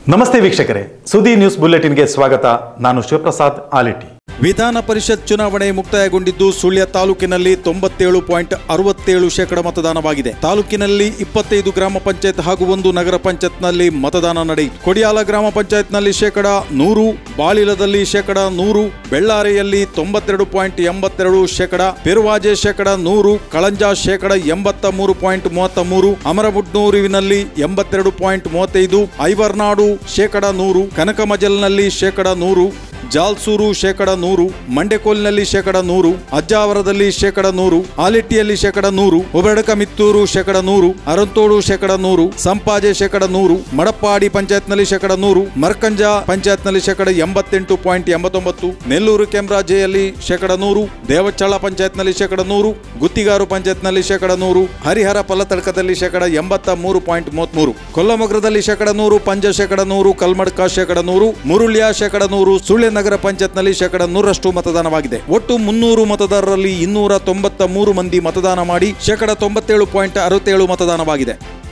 ನಮಸ್ತೆ ವೀಕ್ಷಕರೇ ಸುದ್ದಿ ನ್ಯೂಸ್ ಬುಲೆಟಿನ್ಗೆ ಸ್ವಾಗತ ನಾನು ಶಿವಪ್ರಸಾದ್ ಆಲಿಟಿ ವಿಧಾನ ಪರಿಷತ್ ಚುನಾವಣೆ ಮುಕ್ತಾಯಗೊಂಡಿದ್ದು ಸುಳ್ಯ ತಾಲೂಕಿನಲ್ಲಿ ತೊಂಬತ್ತೇಳು ಪಾಯಿಂಟ್ ಅರವತ್ತೇಳು ಶೇಕಡ ಮತದಾನವಾಗಿದೆ ತಾಲೂಕಿನಲ್ಲಿ ಇಪ್ಪತ್ತೈದು ಗ್ರಾಮ ಪಂಚಾಯತ್ ಹಾಗೂ ಒಂದು ನಗರ ಪಂಚಾಯತ್ನಲ್ಲಿ ಮತದಾನ ನಡೆಯಿತು ಕೊಡಿಯಾಲ ಗ್ರಾಮ ಪಂಚಾಯತ್ನಲ್ಲಿ ಶೇಕಡ ನೂರು ಬಾಳಿಲದಲ್ಲಿ ಶೇಕಡ ನೂರು ಬೆಳ್ಳಾರೆಯಲ್ಲಿ ತೊಂಬತ್ತೆರಡು ಪಾಯಿಂಟ್ ಎಂಬತ್ತೆರಡು ಶೇಕಡ ಪೆರುವಾಜೆ ಶೇಕಡ ನೂರು ಕಳಂಜ ಶೇಕಡ ಎಂಬತ್ತ ಮೂರು ಪಾಯಿಂಟ್ ಮೂವತ್ತ ಮೂರು ಅಮರಬುಡ್ನೂರಿನಲ್ಲಿ ಎಂಬತ್ತೆರಡು ಪಾಯಿಂಟ್ ಮೂವತ್ತೈದು ಐವರ್ನಾಡು ಶೇಕಡ ನೂರು ಕನಕಮಜಲ್ನಲ್ಲಿ ಶೇಕಡ ನೂರು ಜಾಲ್ಸೂರು ಶೇಕಡ ನೂರು ಮಂಡೆಕೋಲ್ನಲ್ಲಿ ಶೇಕಡ ನೂರು ಅಜ್ಜಾವರದಲ್ಲಿ ಶೇಕಡ ನೂರು ಆಲಿಟ್ಟಿಯಲ್ಲಿ ಶೇಕಡ ನೂರು ಒಬೆಡಕ ಮಿತ್ತೂರು ಶೇಕಡ ನೂರು ಅರಂತೋಡು ಶೇಕಡ ನೂರು ಸಂಪಾಜೆ ಶೇಕಡ ನೂರು ಮಡಪ್ಪಾಡಿ ಪಂಚಾಯತ್ನಲ್ಲಿ ಶೇಕಡ ನೂರು ಮರ್ಕಂಜ ಪಂಚಾಯತ್ನಲ್ಲಿ ಶೇಕಡ ಎಂಬತ್ತೆಂಟು ಪಾಯಿಂಟ್ ಎಂಬತ್ತೊಂಬತ್ತು ನೆಲ್ಲೂರು ಕೆಂಬ್ರಾಜೆಯಲ್ಲಿ ಶೇಕಡ ನೂರು ದೇವಚಳ ಪಂಚಾಯತ್ನಲ್ಲಿ ಶೇಕಡ ನೂರು ಗುತ್ತಿಗಾರು ಪಂಚಾಯತ್ನಲ್ಲಿ ಶೇಕಡ ನೂರು ಹರಿಹರ ಪಲ್ಲತಡ್ಕದಲ್ಲಿ ಶೇಕಡ ಎಂಬತ್ತ ಮೂರು ಪಾಯಿಂಟ್ ಮೂವತ್ಮೂರು ಕೊಲ್ಲಮೊಗ್ರದಲ್ಲಿ ಶೇಕಡ ನೂರು ಪಂಜ ಶೇಕಡ ನೂರು ಕಲ್ಮಡ್ಕ ಶೇಕಡ ನೂರು ಮುರುಳ್ಯ ಶೇಕಡ ನೂರು ಸುಳ್ಯ ನಗರ ಪಂಚಾಯತ್ನಲ್ಲಿ ಶೇಕಡ ನೂರಷ್ಟು ಮತದಾನವಾಗಿದೆ ಒಟ್ಟು ಮುನ್ನೂರು ಮತದಾರರಲ್ಲಿ ಇನ್ನೂರ ತೊಂಬತ್ತ ಮೂರು ಮಂದಿ ಮತದಾನ ಮಾಡಿ ಶೇಕಡ ತೊಂಬತ್ತೇಳು ಪಾಯಿಂಟ್ ಅರವತ್ತೇಳು ಮತದಾನವಾಗಿದೆ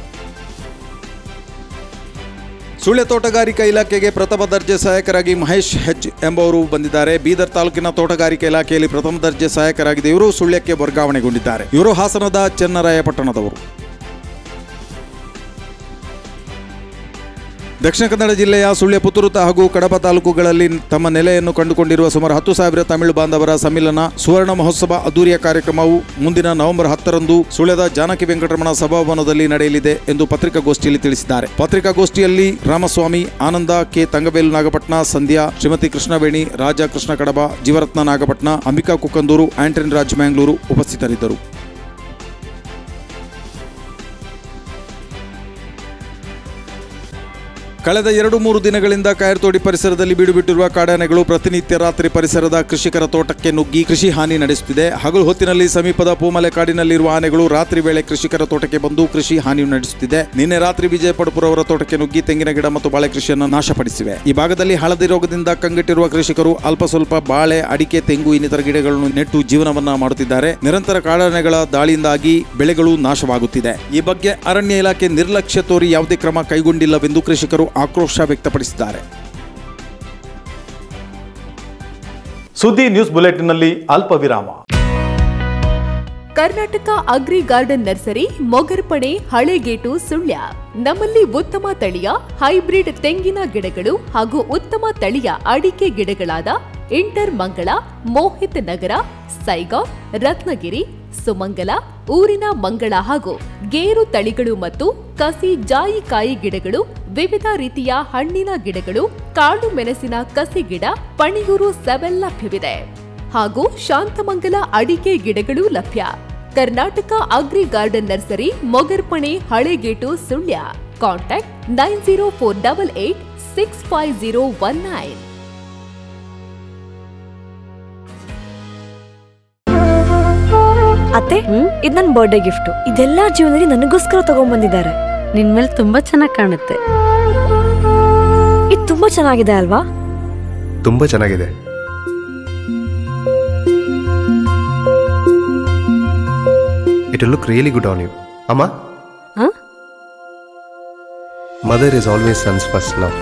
ಸುಳ್ಯ ತೋಟಗಾರಿಕಾ ಇಲಾಖೆಗೆ ಪ್ರಥಮ ದರ್ಜೆ ಸಹಾಯಕರಾಗಿ ಮಹೇಶ್ ಹೆಚ್ ಎಂಬುವರು ಬಂದಿದ್ದಾರೆ ಬೀದರ್ ತಾಲೂಕಿನ ತೋಟಗಾರಿಕಾ ಇಲಾಖೆಯಲ್ಲಿ ಪ್ರಥಮ ದರ್ಜೆ ಸಹಾಯಕರಾಗಿದೆ ಇವರು ಸುಳ್ಯಕ್ಕೆ ವರ್ಗಾವಣೆಗೊಂಡಿದ್ದಾರೆ ಇವರು ಹಾಸನದ ಚೆನ್ನರಾಯಪಟ್ಟಣದವರು ದಕ್ಷಿಣ ಕನ್ನಡ ಜಿಲ್ಲೆಯ ಸುಳ್ಯ ಪುತ್ತೂರು ಹಾಗೂ ಕಡಪ ತಾಲೂಕುಗಳಲ್ಲಿ ತಮ್ಮ ನೆಲೆಯನ್ನು ಕಂಡುಕೊಂಡಿರುವ ಸುಮಾರು ಹತ್ತು ಸಾವಿರ ತಮಿಳು ಬಾಂಧವರ ಸಮ್ಮಿಲನ ಸುವರ್ಣ ಮಹೋತ್ಸವ ಅದ್ದೂರಿಯ ಕಾರ್ಯಕ್ರಮವು ಮುಂದಿನ ನವೆಂಬರ್ ಹತ್ತರಂದು ಸುಳ್ಯದ ಜಾನಕಿ ವೆಂಕಟರಮಣ ಸಭಾಭವನದಲ್ಲಿ ನಡೆಯಲಿದೆ ಎಂದು ಪತ್ರಿಕಾಗೋಷ್ಠಿಯಲ್ಲಿ ತಿಳಿಸಿದ್ದಾರೆ ಪತ್ರಿಕಾಗೋಷ್ಠಿಯಲ್ಲಿ ರಾಮಸ್ವಾಮಿ ಆನಂದ ಕೆ ತಂಗಬೇಲು ನಾಗಪಟ್ನ ಸಂಧ್ಯಾ ಶ್ರೀಮತಿ ಕೃಷ್ಣವೇಣಿ ರಾಜ ಕೃಷ್ಣ ಕಡಬ ಜೀವರತ್ನ ನಾಗಪಟ್ನ ಅಂಬಿಕಾ ಕುಕ್ಕಂದೂರು ಆಂಟನಿ ರಾಜ್ ಮ್ಯಾಂಗ್ಳೂರು ಉಪಸ್ಥಿತರಿದ್ದರು ಕಳೆದ ಎರಡು ಮೂರು ದಿನಗಳಿಂದ ಕಾಯರ್ತೋಡಿ ಪರಿಸರದಲ್ಲಿ ಬೀಡುಬಿಟ್ಟಿರುವ ಕಾಡಾನೆಗಳು ಪ್ರತಿನಿತ್ಯ ರಾತ್ರಿ ಪರಿಸರದ ಕೃಷಿಕರ ತೋಟಕ್ಕೆ ನುಗ್ಗಿ ಕೃಷಿ ಹಾನಿ ನಡೆಸುತ್ತಿದೆ ಹಗಲು ಹೊತ್ತಿನಲ್ಲಿ ಸಮೀಪದ ಪೂಮಲೆ ಕಾಡಿನಲ್ಲಿರುವ ಆನೆಗಳು ರಾತ್ರಿ ವೇಳೆ ಕೃಷಿಕರ ತೋಟಕ್ಕೆ ಬಂದು ಕೃಷಿ ಹಾನಿ ನಡೆಸುತ್ತಿದೆ ನಿನ್ನೆ ರಾತ್ರಿ ವಿಜಯ ಪಡುಪುರ ಅವರ ತೋಟಕ್ಕೆ ನುಗ್ಗಿ ತೆಂಗಿನ ಗಿಡ ಮತ್ತು ಬಾಳೆ ಕೃಷಿಯನ್ನು ನಾಶಪಡಿಸಿವೆ ಈ ಭಾಗದಲ್ಲಿ ಹಳದಿ ರೋಗದಿಂದ ಕಂಗೆಟ್ಟಿರುವ ಕೃಷಿಕರು ಅಲ್ಪ ಸ್ವಲ್ಪ ಬಾಳೆ ಅಡಿಕೆ ತೆಂಗು ಇನ್ನಿತರ ಗಿಡಗಳನ್ನು ನೆಟ್ಟು ಜೀವನವನ್ನ ಮಾಡುತ್ತಿದ್ದಾರೆ ನಿರಂತರ ಕಾಡಾನೆಗಳ ದಾಳಿಯಿಂದಾಗಿ ಬೆಳೆಗಳು ನಾಶವಾಗುತ್ತಿದೆ ಈ ಬಗ್ಗೆ ಅರಣ್ಯ ಇಲಾಖೆ ನಿರ್ಲಕ್ಷ್ಯ ತೋರಿ ಯಾವುದೇ ಕ್ರಮ ಕೈಗೊಂಡಿಲ್ಲವೆಂದು ಕೃಷಿಕರು ಆಕ್ರೋಶ ವ್ಯಕ್ತಪಡಿಸಿದ್ದಾರೆ ಸುದ್ದಿ ನ್ಯೂಸ್ ಬುಲೆಟಿನ್ನಲ್ಲಿ ಅಲ್ಪ ವಿರಾಮ Karnataka agri garden nursery Mogarpane Halegate Sullia ನಮ್ಮಲ್ಲಿ ಉತ್ತಮ ತಳಿಯ ಹೈಬ್ರಿಡ್ ತೆಂಗಿನ ಗಿಡಗಳು ಹಾಗೂ ಉತ್ತಮ ತಳಿಯ ಅಡಿಕೆ ಗಿಡಗಳಾದ ಇಂಟರ್ ಮಂಗಳ ಮೋಹಿತ್ ನಗರ ಸೈಗಾವ್ ರತ್ನಗಿರಿ ಸುಮಂಗಲ ಊರಿನ ಮಂಗಳ ಹಾಗೂ ಗೇರು ತಳಿಗಳು ಮತ್ತು ಕಸಿ ಜಾಯಿಕಾಯಿ ಗಿಡಗಳು ವಿವಿಧ ರೀತಿಯ ಹಣ್ಣಿನ ಗಿಡಗಳು ಕಾಳು ಮೆಣಸಿನ ಕಸಿ ಗಿಡ ಪಣಿಯೂರು ಸೆವೆಲ್ ಲಭ್ಯವಿದೆ ಹಾಗೂ ಶಾಂತಮಂಗಲ ಅಡಿಕೆ ಗಿಡಗಳು ಲಭ್ಯ Karnataka agri garden nursery Mogarpane Halegate Sullia contact nine zero four double eight six five zero one nine ಅತ್ತೆ ಇದ್ ನನ್ ಬರ್ಡೇ ಗಿಫ್ಟ್ ಇದೆಲ್ಲ ಜೀವನದಲ್ಲಿ ನನಗೋಸ್ಕರ ತಗೊಂಡ್ಬಂದಿದ್ದಾರೆ ನಿನ್ ಮೇಲೆ ತುಂಬಾ ಚೆನ್ನಾಗಿ ಕಾಣುತ್ತೆ ಇದು ತುಂಬಾ ಚೆನ್ನಾಗಿದೆ ಅಲ್ವಾ ತುಂಬ ಚೆನ್ನಾಗಿದೆ it look really good on you ಅಮ್ಮ ಹ? Mother is always sons first love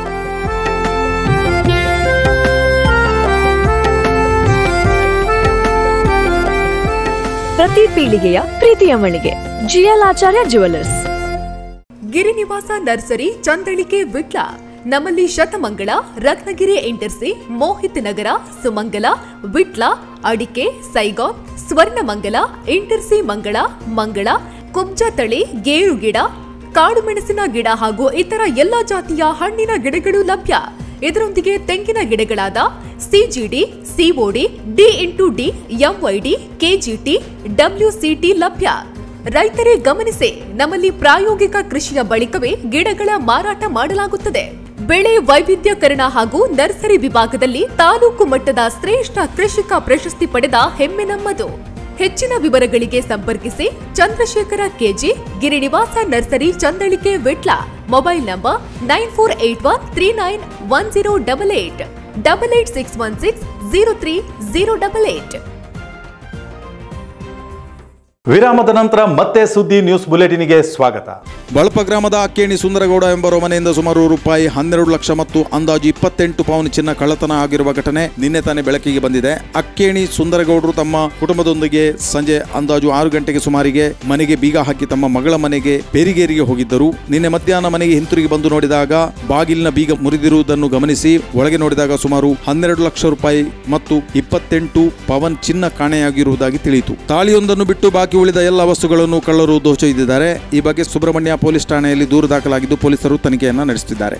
ಪ್ರತಿ ಪೀಳಿಗೆಯ ಪ್ರೀತಿಯ ಮಳಿಗೆ GL Acharya jewellers Girinivasa nursery Chandalike Vitla ನಮ್ಮಲ್ಲಿ ಶತಮಂಗಳ ರತ್ನಗಿರಿ ಎಂಟರ್ಸಿ ಮೋಹಿತ್ ನಗರ ಸುಮಂಗಲ ವಿಟ್ಲ ಅಡಿಕೆ ಸೈಗಾನ್ ಸ್ವರ್ಣಮಂಗಲ ಇಂಟರ್ಸಿ ಮಂಗಳ ಮಂಗಳ ಕುಬ್ಜ ತಳಿ ಗೇರು ಗಿಡ ಕಾಡು ಮೆಣಸಿನ ಗಿಡ ಹಾಗೂ ಇತರ ಎಲ್ಲ ಜಾತಿಯ ಹಣ್ಣಿನ ಗಿಡಗಳು ಲಭ್ಯ ಇದರೊಂದಿಗೆ ತೆಂಗಿನ ಗಿಡಗಳಾದ CGD COD D into D MYD KGT WCT ಲಭ್ಯ ರೈತರೇ ಗಮನಿಸಿ ನಮ್ಮಲ್ಲಿ ಪ್ರಾಯೋಗಿಕ ಕೃಷಿಯ ಬಳಿಕವೇ ಗಿಡಗಳ ಮಾರಾಟ ಮಾಡಲಾಗುತ್ತದೆ ಬೆಳೆ ವೈವಿಧ್ಯಕರಣ ಹಾಗೂ ನರ್ಸರಿ ವಿಭಾಗದಲ್ಲಿ ತಾಲೂಕು ಮಟ್ಟದ ಶ್ರೇಷ್ಠ ಕೃಷಿಕ ಪ್ರಶಸ್ತಿ ಪಡೆದ ಹೆಮ್ಮೆ ನಮ್ಮದು ಹೆಚ್ಚಿನ ವಿವರಗಳಿಗೆ ಸಂಪರ್ಕಿಸಿ Chandrashekhara KG Girinivasa nursery Chandalike Vitla mobile number nine four eight one three nine one zero double eight double eight six one six zero three zero double eight ವಿರಾಮದ ನಂತರ ಮತ್ತೆ ಸುದ್ದಿ ನ್ಯೂಸ್ ಬುಲೆಟಿನ್ಗೆ ಸ್ವಾಗತ ಬಳಪ ಗ್ರಾಮದ ಅಕ್ಕೇಣಿ ಸುಂದರಗೌಡ ಎಂಬರ ಮನೆಯಿಂದ ಸುಮಾರು ರೂಪಾಯಿ ಹನ್ನೆರಡು ಲಕ್ಷ ಮತ್ತು ಅಂದಾಜು ಇಪ್ಪತ್ತೆಂಟು ಪೌನ್ ಚಿನ್ನ ಕಳ್ಳತನ ಆಗಿರುವ ಘಟನೆ ನಿನ್ನೆ ತಾನೇ ಬೆಳಕಿಗೆ ಬಂದಿದೆ ಅಕ್ಕೇಣಿ ಸುಂದರಗೌಡರು ತಮ್ಮ ಕುಟುಂಬದೊಂದಿಗೆ ಸಂಜೆ ಅಂದಾಜು ಆರು ಗಂಟೆಗೆ ಸುಮಾರಿಗೆ ಮನೆಗೆ ಬೀಗ ಹಾಕಿ ತಮ್ಮ ಮಗಳ ಮನೆಗೆ ಬೇರಿಗೇರಿಗೆ ಹೋಗಿದ್ದರು ನಿನ್ನೆ ಮಧ್ಯಾಹ್ನ ಮನೆಗೆ ಹಿಂತಿರುಗಿ ಬಂದು ನೋಡಿದಾಗ ಬಾಗಿಲಿನ ಬೀಗ ಮುರಿದಿರುವುದನ್ನು ಗಮನಿಸಿ ಒಳಗೆ ನೋಡಿದಾಗ ಸುಮಾರು ಹನ್ನೆರಡು ಲಕ್ಷ ರೂಪಾಯಿ ಮತ್ತು ಇಪ್ಪತ್ತೆಂಟು ಪವನ್ ಚಿನ್ನ ಕಾಣೆಯಾಗಿರುವುದಾಗಿ ತಿಳಿಯಿತು ತಾಳಿಯೊಂದನ್ನು ಬಿಟ್ಟು ಬಾಕಿ ಉಳಿದ ಎಲ್ಲ ವಸ್ತುಗಳನ್ನು ಕಳ್ಳರು ದೋಚೊಯ್ದಿದ್ದಾರೆ ಈ ಬಗ್ಗೆ ಸುಬ್ರಹ್ಮಣ್ಯ ಪೊಲೀಸ್ ಠಾಣೆಯಲ್ಲಿ ದೂರು ದಾಖಲಾಗಿದ್ದು ಪೊಲೀಸರು ತನಿಖೆಯನ್ನು ನಡೆಸುತ್ತಿದ್ದಾರೆ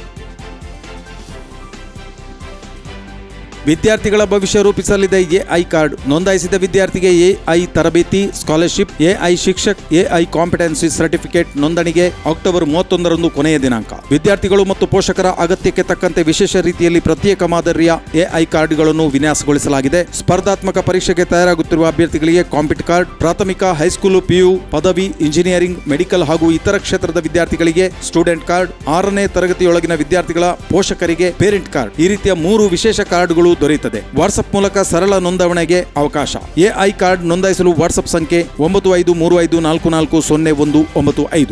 ವಿದ್ಯಾರ್ಥಿಗಳ ಭವಿಷ್ಯ ರೂಪಿಸಲಿದೆ ಎಐ ಕಾರ್ಡ್ ನೋಂದಾಯಿಸಿದ ವಿದ್ಯಾರ್ಥಿಗೆ ಎಐ ತರಬೇತಿ scholarship AI Shikshak AI competency certificate ನೋಂದಣಿಗೆ ಅಕ್ಟೋಬರ್ ಮೂವತ್ತೊಂದರಂದು ಕೊನೆಯ ದಿನಾಂಕ ವಿದ್ಯಾರ್ಥಿಗಳು ಮತ್ತು ಪೋಷಕರ ಅಗತ್ಯಕ್ಕೆ ತಕ್ಕಂತೆ ವಿಶೇಷ ರೀತಿಯಲ್ಲಿ ಪ್ರತ್ಯೇಕ ಮಾದರಿಯ ಎಐ ಕಾರ್ಡ್ಗಳನ್ನು ವಿನ್ಯಾಸಗೊಳಿಸಲಾಗಿದೆ ಸ್ಪರ್ಧಾತ್ಮಕ ಪರೀಕ್ಷೆಗೆ ತಯಾರಾಗುತ್ತಿರುವ ಅಭ್ಯರ್ಥಿಗಳಿಗೆ ಕಾಂಪಿಟ್ ಕಾರ್ಡ್ ಪ್ರಾಥಮಿಕ ಹೈಸ್ಕೂಲು ಪಿಯು ಪದವಿ ಇಂಜಿನಿಯರಿಂಗ್ ಮೆಡಿಕಲ್ ಹಾಗೂ ಇತರ ಕ್ಷೇತ್ರದ ವಿದ್ಯಾರ್ಥಿಗಳಿಗೆ ಸ್ಟೂಡೆಂಟ್ ಕಾರ್ಡ್ ಆರನೇ ತರಗತಿಯೊಳಗಿನ ವಿದ್ಯಾರ್ಥಿಗಳ ಪೋಷಕರಿಗೆ ಪೇರೆಂಟ್ ಕಾರ್ಡ್ ಈ ರೀತಿಯ ಮೂರು ವಿಶೇಷ ಕಾರ್ಡ್ಗಳು ದೊರೆಯುತ್ತದೆ ವಾಟ್ಸ್ಆಪ್ ಮೂಲಕ ಸರಳ ನೋಂದಣಿಗೆ ಅವಕಾಶ ಎಐ ಕಾರ್ಡ್ ನೋಂದಾಯಿಸಲು ವಾಟ್ಸ್ಆಪ್ ಸಂಖ್ಯೆ ಒಂಬತ್ತು ಐದು ಮೂರು ಐದು ನಾಲ್ಕು ನಾಲ್ಕು ಸೊನ್ನೆ ಒಂದು ಒಂಬತ್ತು ಐದು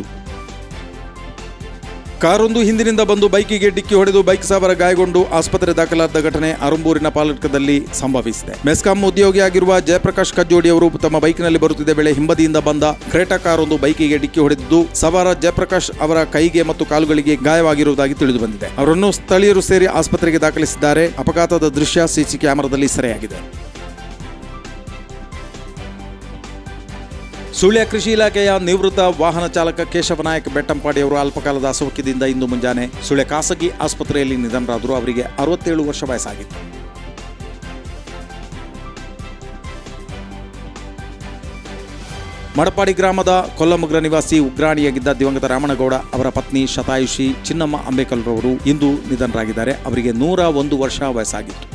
ಕಾರೊಂದು ಹಿಂದಿನಿಂದ ಬಂದು ಬೈಕಿಗೆ ಡಿಕ್ಕಿ ಹೊಡೆದು ಬೈಕ್ ಸವಾರ ಗಾಯಗೊಂಡು ಆಸ್ಪತ್ರೆ ದಾಖಲಾದ ಘಟನೆ ಅರಂಬೂರಿನ ಪಾಲಕದಲ್ಲಿ ಸಂಭವಿಸಿದೆ ಮೆಸ್ಕಾಂ ಉದ್ಯೋಗಿಯಾಗಿರುವ ಜಯಪ್ರಕಾಶ್ ಕಜ್ಜೋಡಿ ಅವರು ತಮ್ಮ ಬೈಕ್ನಲ್ಲಿ ಬರುತ್ತಿದ್ದ ವೇಳೆ ಹಿಂಬದಿಯಿಂದ ಬಂದ ಕ್ರೇಟಾ ಕಾರೊಂದು ಬೈಕಿಗೆ ಡಿಕ್ಕಿ ಹೊಡೆದಿದ್ದು ಸವಾರ ಜಯಪ್ರಕಾಶ್ ಅವರ ಕೈಗೆ ಮತ್ತು ಕಾಲುಗಳಿಗೆ ಗಾಯವಾಗಿರುವುದಾಗಿ ತಿಳಿದು ಬಂದಿದೆ ಅವರನ್ನು ಸ್ಥಳೀಯರು ಸೇರಿ ಆಸ್ಪತ್ರೆಗೆ ದಾಖಲಿಸಿದ್ದಾರೆ ಅಪಘಾತದ ದೃಶ್ಯ ಸಿಸಿ ಕ್ಯಾಮೆರಾದಲ್ಲಿ ಸೆರೆಯಾಗಿದೆ ಸುಳ್ಯ ಕೃಷಿ ಇಲಾಖೆಯ ನಿವೃತ್ತ ವಾಹನ ಚಾಲಕ ಕೇಶವನಾಯಕ್ ಬೆಟ್ಟಂಪಾಡಿ ಅವರು ಅಲ್ಪಕಾಲದ ಅಸೌಖ್ಯದಿಂದ ಇಂದು ಮುಂಜಾನೆ ಸುಳ್ಯ ಖಾಸಗಿ ಆಸ್ಪತ್ರೆಯಲ್ಲಿ ನಿಧನರಾದರು ಅವರಿಗೆ ಅರವತ್ತೇಳು ವರ್ಷ ವಯಸ್ಸಾಗಿತ್ತು ಮಡಪಾಡಿ ಗ್ರಾಮದ ಕೊಲ್ಲಮುಗ್ರ ನಿವಾಸಿ ಉಗ್ರಾಣಿಯಾಗಿದ್ದ ದಿವಂಗತ ರಾಮನಗೌಡ ಅವರ ಪತ್ನಿ ಶತಾಯುಷಿ ಚಿನ್ನಮ್ಮ ಅಂಬೇಕಲ್ರವರು ಇಂದು ನಿಧನರಾಗಿದ್ದಾರೆ ಅವರಿಗೆ ನೂರ ಒಂದು ವರ್ಷ ವಯಸ್ಸಾಗಿತ್ತು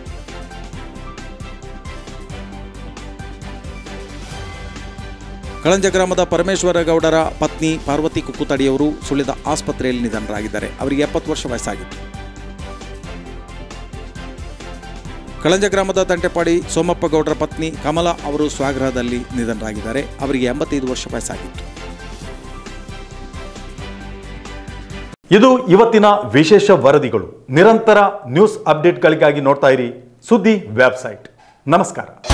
ಕಳಂಜ ಗ್ರಾಮದ ಪರಮೇಶ್ವರ ಗೌಡರ ಪತ್ನಿ ಪಾರ್ವತಿ ಕುಕ್ಕುತಡಿಯವರು ಸುಳ್ಯದ ಆಸ್ಪತ್ರೆಯಲ್ಲಿ ನಿಧನರಾಗಿದ್ದಾರೆ ಅವರಿಗೆ ಎಪ್ಪತ್ತು ವರ್ಷ ವಯಸ್ಸಾಗಿತ್ತು ಕಳಂಜ ಗ್ರಾಮದ ತಂಟೆಪಾಡಿ ಸೋಮಪ್ಪ ಗೌಡರ ಪತ್ನಿ ಕಮಲಾ ಅವರು ಸ್ವಗೃಹದಲ್ಲಿ ನಿಧನರಾಗಿದ್ದಾರೆ ಅವರಿಗೆ ಎಂಬತ್ತೈದು ವರ್ಷ ವಯಸ್ಸಾಗಿತ್ತು ಇದು ಇವತ್ತಿನ ವಿಶೇಷ ವರದಿಗಳು ನಿರಂತರ ನ್ಯೂಸ್ ಅಪ್ಡೇಟ್ಗಳಿಗಾಗಿ ನೋಡ್ತಾ ಇರಿ ಸುದ್ದಿ ವೆಬ್ಸೈಟ್ ನಮಸ್ಕಾರ